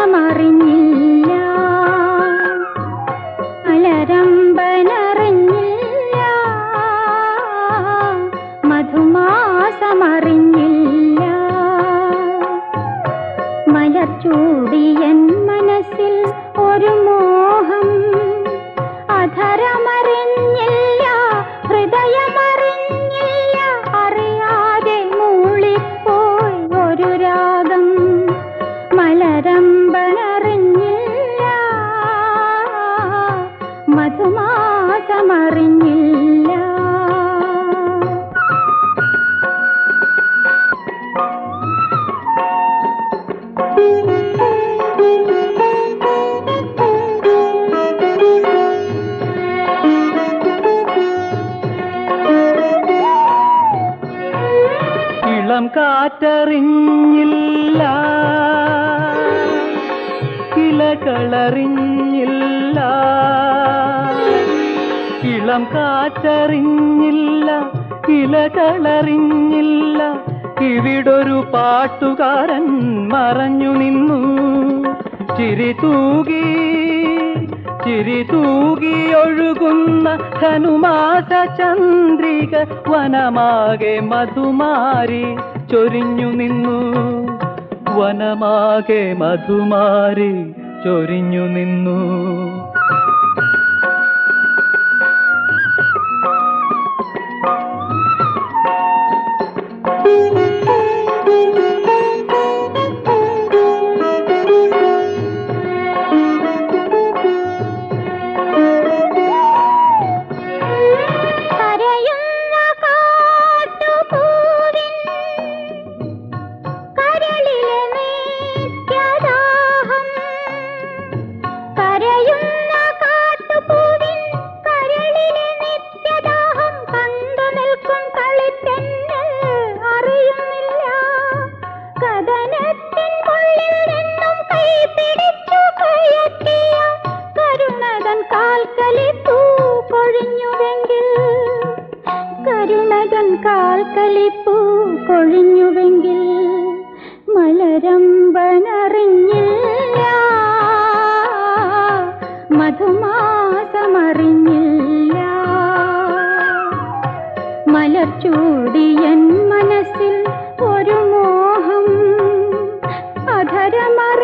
മധുമാസമറിഞ്ഞില്ല അലരമ്പനറിഞ്ഞില്ല മധുമാസമറിഞ്ഞില്ല മലർച്ചൂടിയൻ മനസ്സിൽ ഒരു മോഹം അധരമറിഞ്ഞില്ല ഹൃദയമറിഞ്ഞില്ല അറിയാതെ മൂളിപ്പോയി ഒരു രാഗം മലരമ്പനറിഞ്ഞില്ല മധുമാസമറിഞ്ഞില്ല ഇളം കാറ്ററിഞ്ഞില്ല ഇലകളറിഞ്ഞില്ല ഇളം കാറ്ററിഞ്ഞില്ല ഇലകളറിഞ്ഞില്ല ഇവിടൊരു പാട്ടുകാരൻ മറഞ്ഞു നിന്നു ചിരി തൂകി ചിരി തൂകി ഒഴുകുന്ന ധനുമാസ ചന്ദ്രിക വനമാകെ മധുമാരി ചൊരിഞ്ഞു നിന്നു വനമാകെ മധുമാരി ചൊരിഞ്ഞു നിന്നു കരയുന്ന കാട്ടുപൂവിൻ കരളിലെ നിത്യദാഹം കരയുന്ന കാട്ടുപൂവിൻ കരളിലെ നിത്യദാഹം കണ്ടു നിൽക്കും കളിത്തെന്നൽ അറിയുന്നില്ല കഥനത്തിൻ ഉള്ളിൽ നിന്നും കൈ പിടിച്ചു കയറ്റിയ കരുണകൻ കാൽക്കലിപ്പൂ കൊഴിഞ്ഞുവെങ്കിൽ കരുണകൻ കാൽക്കലിപ്പൂ കൊഴിഞ്ഞുവെങ്കിൽ മലരമ്പനറിഞ്ഞില്ല മധുമാസമറിഞ്ഞില്ല മലർച്ചൂടിയൻ മനസ്സിൽ ഒരു മോഹം അധരമറിഞ്ഞില്ല